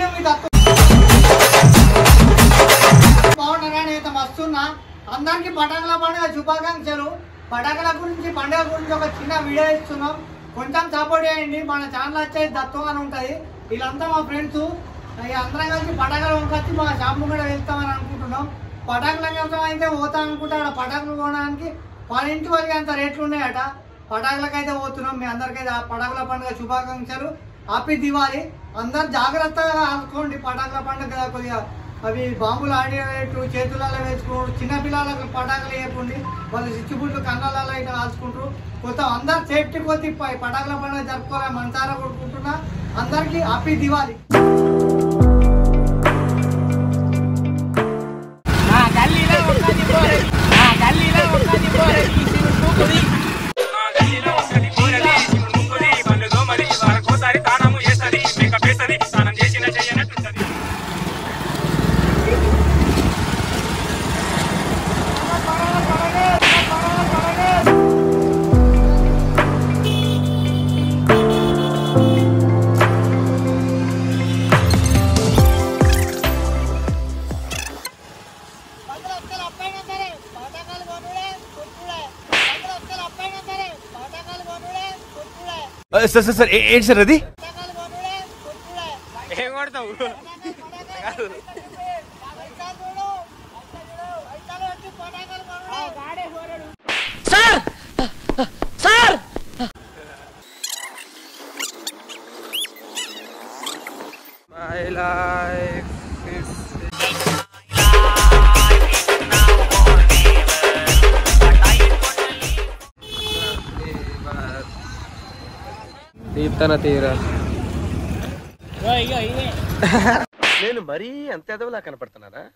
Video మీద బాగున్నారా నేనైతే మస్తున్నా అందరికి పటాకుల పండుగ శుభాకాంక్షలు పటాకుల గురించి పండుగ గురించి ఒక చిన్న వీడియో ఇస్తున్నాం కొంచెం సపోర్ట్ చేయండి మన ఛానల్ వచ్చేది దత్వం అని ఉంటుంది వీళ్ళంతా మా ఫ్రెండ్స్ అందరం కలిసి పటాకులు కొనుకొచ్చి మా షాప్ కూడా వెళ్తామని అనుకుంటున్నాం పటాకుల కోసం అయితే పోతా అనుకుంటా అక్కడ పటాకులు కొనడానికి వాళ్ళ ఇంటి వరకు అంత రేట్లు ఉన్నాయట పటాకులకైతే పోతున్నాం మీ అందరికైతే ఆ పటాకుల పండుగ శుభాకాంక్షలు హ్యాపీ దివాళీ అందరు జాగ్రత్తగా ఆడుకోండి పటాకుల పండుగ కదా కొద్దిగా అవి బాంబులు ఆడేటు చేతులలో వేసుకోండి చిన్న పిల్లలకు పటాకులు వేయకండి వాళ్ళు చిచ్చుబుడ్లు కన్నాలలో ఇట్లా కాల్చుకుంటారు కొత్త అందరు సేఫ్టీ కొద్ది ప- పటాకుల పండుగ జరుపుకోవాలని మనసారా కొడుకుంటున్నా అందరికీ హ్యాపీ దివాళీ ఒకసారి తానము చేస్తుంది మేకప్ వేస్తుంది స్నానం చేసిన చెయ్యనట్టుంటది సార్ సార్ సార్ ఏ- ఏంటి సార్ అది ఏం కొడతావు My life is తీర్థన తీర నేను మరీ అంత ఎదవలా కనపడుతున్నారా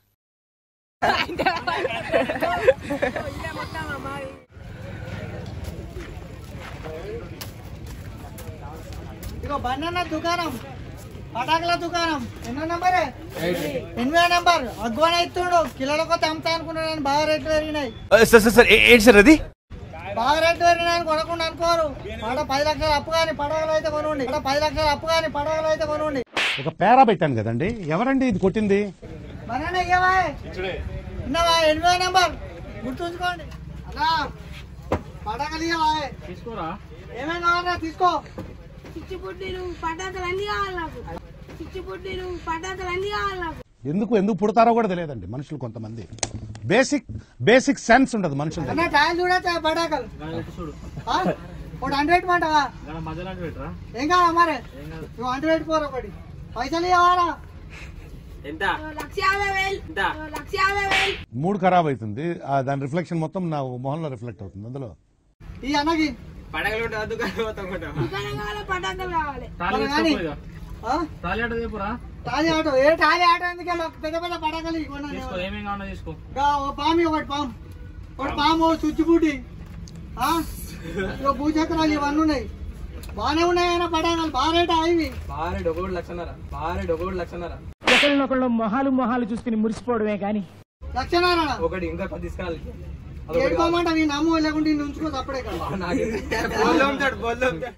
ఇగో బండన్న దుకాణం పటాకుల దుకాణం ఎన్నో నంబరే ఎనిమిదో నంబర్ అగ్గువన ఇస్తుండు కిలోల కొత్త అమ్ముతా అనుకున్నాను నేను బాగా రేట్లు పెరిగినాయి సార్ సార్ సార్ ఏ- ఏంటి సార్ అది బాగా రేట్లు పెరిగినాయని కొనకుండా అనుకోరు పడ పది లక్షల అప్పు కానీ పడవలు అయితే కొనుండి పడ పది లక్షల అప్పు కానీ పడవలు అయితే కొనుండి ఒక పేరా పెట్టాను కదండి ఎవరండి ఇది కొట్టింది బండన్న ఇయ్యవా విన్నావా ఎనిమిదో నంబర్ గుర్తుంచుకోండి అన్నా పటాకలు ఇయ్యవా తీసుకోరా ఏమేం కావాలన్నా తీసుకో చిచ్చుబుడ్డీలు పటాకులు అన్ని కావాలి నాకు చిచ్చుబుడ్డీలు పటాకులు అన్ని కావాలి నాకు ఎందుకు ఎందుకు పుడతారో కూడా తెలియదండి మనుషులు కొంతమంది బేసిక్ బేసిక్ సెన్స్ ఉండదు మనుషుల అన్న దగ్గర ఛాయలు చూడచ్చా పటాకలు చూడు ఆ? ఒకటి హండ్రెడ్ పెట్టమంటావా మధ్యలో పెట్టరా ఏం కావాలి మరి నువ్వు హండ్రెడ్ పెట్టుకోరు ఒకటి పైసలు ఇవ్వాలా ఎంత లక్ష యాభై వేలు ఎంత? లక్ష యాభై వేలు మూడ్ ఖరాబ్ అవుతుంది ఆ దాని రిఫ్లెక్షన్ మొత్తం నా మొహంలో రిఫ్లెక్ట్ అవుతుంది అందులో ఈ అన్నకి పడగలు ఉంటా దుకాణం మొత్తం కొంటాం దుకాణం కావాలి పటాకులు కావాలి మరి కానీ ఆ? తాలి ఆట చెప్పురా టాలీ ఆటో ఏ టాలీ ఆటో ఎందుకు వెళ్ళి పెద్ద పెద్ద పడగలు కొన్నాను తీసుకో ఏమేమి కావాలో తీసుకో ఇంకా ఓ పాము ఒకటి పాము ఒకటి పాము ఓ స్విచ్ బూటి ఆ? ఇగో భూచక్రాలు ఇవన్నీ ఉన్నాయి బాగానే ఉన్నాయి అయినా పడగలు బాగా రేట్ ఇవి బాగా డొగోడు లక్షన్నర బాగా డొగోడు లక్షన్నర ఒకళ్ళనొకళ్ళు మొహాలు మొహాలు చూసుకుని మురిసిపోవడమే కానీ లక్షణారా ఒకటి ఇంకా పది తీసుకురాలి ఏడుకోమంట నీ నమ్ము లేకుంటే నేను ఉంచుకో తప్పుడే కదా బొల్లు ఉంటాడు బొల్లు ఉంటాడు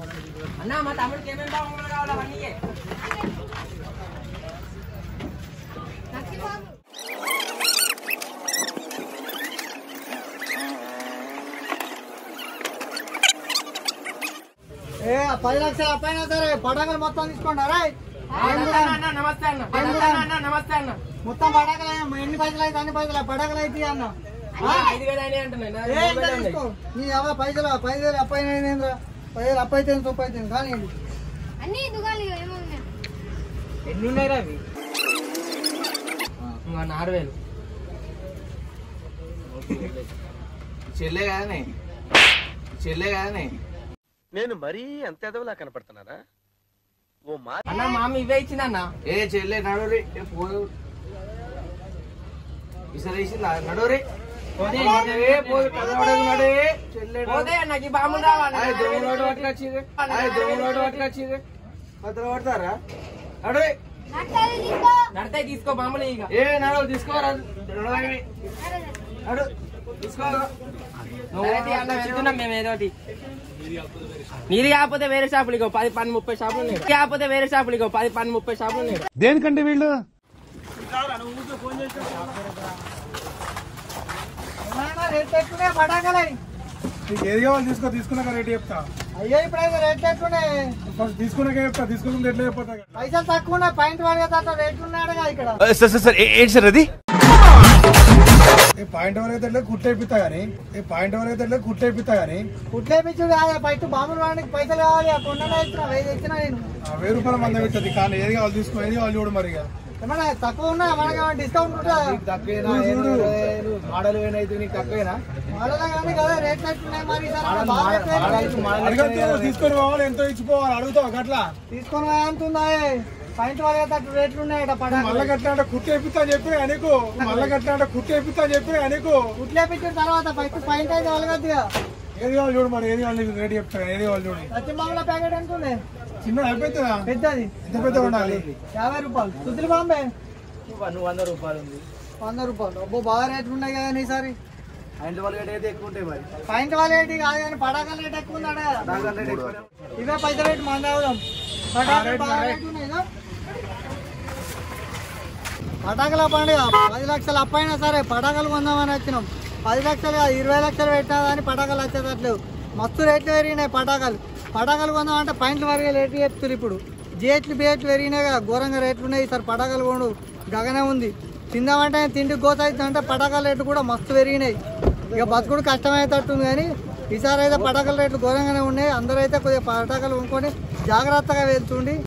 ఏ పది లక్షల అప్పైనా సరే పడగలు మొత్తం తీసుకోండి రా నమస్తే అన్న అన్న నమస్తే అన్న మొత్తం పడగలు ఎన్ని పైసలు అయితే అన్ని పైసలు పడగలు అయితే అన్న ఐదు వేలు అయినాయి అంటున్నా ఏ ఇంకా తీసుకో. నీ అవ్వ పైసలు పైసలు అప్పైన పైసలు అప్పైతే సొప్పు అయితే కానీ అన్ని దుకాణాలు ఏమున్నాయి ఎన్ని ఉన్నాయి రా అవి ఇంకా ఆరు వేలు చెల్లే కదనే చెల్లే కదనే నేను మరీ అంత ఎదవలా కనపడుతున్నారా ఓ మా అన్న మామ ఇవే ఇచ్చిందన్న ఏ చెల్లె నడురి విసరేసిందా నడురి నాకు బాంబు రావాలి దొంగలోడు పట్టుకొచ్చింది దొంగలోడు పట్టుకొచ్చింది పత్ర పడతారా నడురి నడతాయి తీసుకో బాంబులు ఇక ఏ నడు తీసుకోరా నడవండి. నడు తీసుకో నువ్వు చిత్తున్నాం మేము ఏదో ఒకటి నీది కాకపోతే వేరే షాపులు ఇగో పది పని ముప్పై షాపులు ఉన్నాయి కాకపోతే వేరే షాపులు ఇగో పది పని ముప్పై షాపులు ఉన్నాయి దేనికండి వీళ్ళు ఏమైనా రేట్లు ఎట్లున్నాయి పటాకులై నీకు ఏది కావాలి తీసుకో తీసుకున్నాక రేట్ చెప్తా అయ్యో ఇప్పుడైతే రేట్లు ఎట్లున్నాయి ఫస్ట్ తీసుకున్నాక చెప్తా తీసుకున్న రేట్లు చెప్పతా పైసలు తక్కువ ఉన్నాయి పాయింట్ వాడిగా అట్లా రేట్లు ఉన్నాడుగా ఇక్కడ సార్ సార్ సార్ ఏంటి సార్ అది ఏ పాయింట్ ఎవరు అయితే కుట్లు అయిపోతా గానీ ఏ పాయింట్ ఎవరు అయితే కుట్లు అయిపోతా గానీ కుట్లేపించు కాదు బయట బాంబులు వాడడానికి పైసలు కావాలి ఆ కొండలో ఇచ్చిన వెయ్యి ఇచ్చిన నేను ఆ వెయ్యి రూపాయల మంది అవుతుంది కానీ ఏది కావాలి తీసుకో ఏది కావాలి చూడు మరి ఇక. ఏమన్నా తక్కువ ఉన్నా మనకి ఏమైనా డిస్కౌంట్ ఉంటుందా మోడల్ ఏమైతే నీకు తక్కువేనా వాళ్ళలో కానీ కదా రేట్లు ఎట్లున్నాయి మరి ఈసారి బాగా ఎక్కువ అడగచ్చు తీసుకొని పోవాలి ఎంతో ఇచ్చిపోవాలి అడుగుతావు అట్లా తీసుకొని అంటుందా పాయింట్ వాళ్ళకి తట్టు రేట్లు ఉన్నాయట మళ్ళా పటాకులు గట్లా అంటే కుట్టి అయిపోతా అని చెప్పి నీకు మళ్ళా గట్లా అంటే కుట్టి అయిపోతా అని చెప్పి నీకు కుట్లేపించిన తర్వాత ఫస్ట్ పాయింట్ అయితే వాళ్ళగద్దిగా ఏది కావాలి చూడు మరి ఏది కావాలి రేట్ చెప్తా ఏది కావాలి చూడు సత్యమామల ప్యాకెట్ ఎంత ఉంది చిన్న అయిపోతుందా పెద్దది ఎంత పెద్ద ఉండాలి యాభై రూపాయలు సుతులు బాంబే నువ్వు వంద రూపాయలు ఉంది వంద రూపాయలు అబ్బో బాగా రేట్లు ఉన్నాయి కదా ఈసారి అండ్ వాళ్ళ అయితే ఎక్కువ ఉంటాయి మరి పాయింట్ వాళ్ళ రేటు కాదు కానీ పటాకాల రేట్ ఎక్కువ ఉందా ఇవే పైస రేటు మన అవుదాం పటాకాలు బాగా రేటు ఉన్నాయి కదా పటాకుల పండుగ పది లక్షలు అప్పైనా సరే పటాకులు కొందామని వచ్చినాం పది లక్షలు కాదు ఇరవై లక్షలు పెట్టినా కానీ పటాకులు వచ్చేటట్లేవు మస్తు రేట్లు పెరిగినాయి పటాకులు పటాకులు కొందామంటే పాయింట్లు వరకు రేట్లు చెప్తారు ఇప్పుడు జిహెచ్లు బిహెచ్లు పెరిగినాయి కదా ఘోరంగా రేట్లు ఉన్నాయి ఈసారి పటాకులు కొను గగనే ఉంది తిందామంటే తిండి గోత అవుతుందంటే పటాకాల రేట్లు కూడా మస్తు పెరిగినాయి ఇక బతుకుడు కష్టమయ్యేటట్టుంది కానీ ఈసారి అయితే పటాకుల రేట్లు ఘోరంగానే ఉన్నాయి అందరూ అయితే కొద్దిగా పటాకులు కొనుక్కొని జాగ్రత్తగా వెళ్తుండి